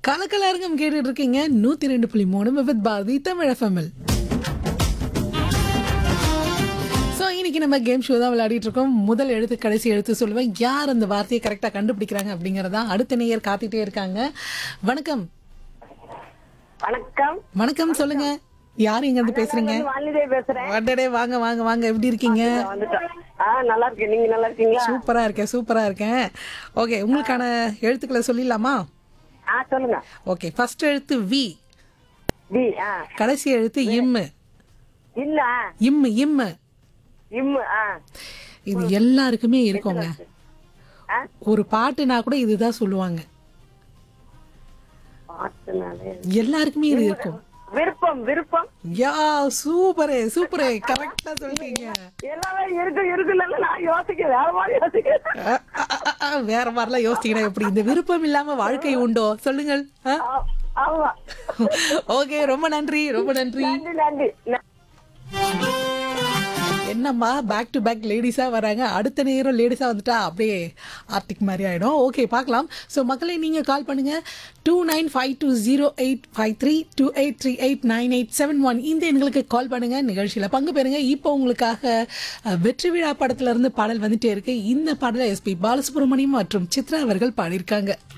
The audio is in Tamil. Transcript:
கலக்கலரங்கம் கேட்டுட்டு இருக்கீங்க நூத்தி ரெண்டு புள்ளி மூணு வித் பாரதி தமிழ் எஃப்எம்எல் ஸோ இன்னைக்கு நம்ம கேம் ஷோ தான் விளையாடிட்டு இருக்கோம் முதல் எழுத்து கடைசி எழுத்து சொல்லுவேன் யார் அந்த வார்த்தையை கரெக்டாக கண்டுபிடிக்கிறாங்க அப்படிங்கறதா அடுத்த நேயர் காத்திட்டே இருக்காங்க வணக்கம் வணக்கம் வணக்கம் சொல்லுங்க யார் இங்க இருந்து பேசுறீங்க நான் வாலிதே பேசுறேன் வடடே வாங்க வாங்க வாங்க எப்படி இருக்கீங்க நான் வந்துட்டேன் ஆ நல்லா இருக்கேன் நீங்க நல்லா இருக்கீங்களா சூப்பரா இருக்கேன் சூப்பரா இருக்கேன் ஓகே உங்களுக்கான எழுத்துக்களை சொல்லிடலாமா ஆ சொல்லுங்க ஓகே ஃபர்ஸ்ட் எழுத்து வி பி ஆ கடைசி எழுத்து இம்மு இல்ல இம்மு இம்மு இம் ஆ இது எல்லாருக்குமே இருக்குங்க ஆ ஒரு பாட்டுனா கூட இதுதான் சொல்லுவாங்க பாட்டுனாலே எல்லாருக்குமே இது இருக்கும் விருப்பம் விருப்பம் யா சூப்பரே சூப்பரே கரெக்டா சொல்லிட்டீங்க எல்லாமே இருக்கு இருக்குல்ல நான் யோசிக்கிறேன் வேற மாதிரி யோசிக்கிறேன் அ, அ, அ, அ, வேற மாதிரிலாம் யோசிச்சீங்கன்னா எப்படி இந்த விருப்பம் இல்லாம வாழ்க்கை உண்டோ சொல்லுங்கள் ஆ? ஆ, ஆமா ஓகே ரொம்ப நன்றி ரொம்ப நன்றி நன்றி நன்றி ந- என்னம்மா பேக் டு பேக் லேடிஸா வராங்க அடுத்த நேரம் லேடிஸா வந்துட்டா அப்படியே ஆர்டிக் மாதிரி ஆயிடும் ஓகே பார்க்கலாம் ஸோ மக்களை நீங்க கால் பண்ணுங்க two nine five two zero eight five three two eight three eight nine eight seven one இந்த எண்களுக்கு கால் பண்ணுங்க நிகழ்ச்சியில பங்கு பெறுங்க இப்போ உங்களுக்காக அஹ், வெற்றி விழா படத்துல இருந்து பாடல் வந்துட்டே இருக்கு இந்த பாடலை எஸ்பி பாலசுப்ரமணியம் மற்றும் சித்ரா அவர்கள் பாடியிருக்காங்க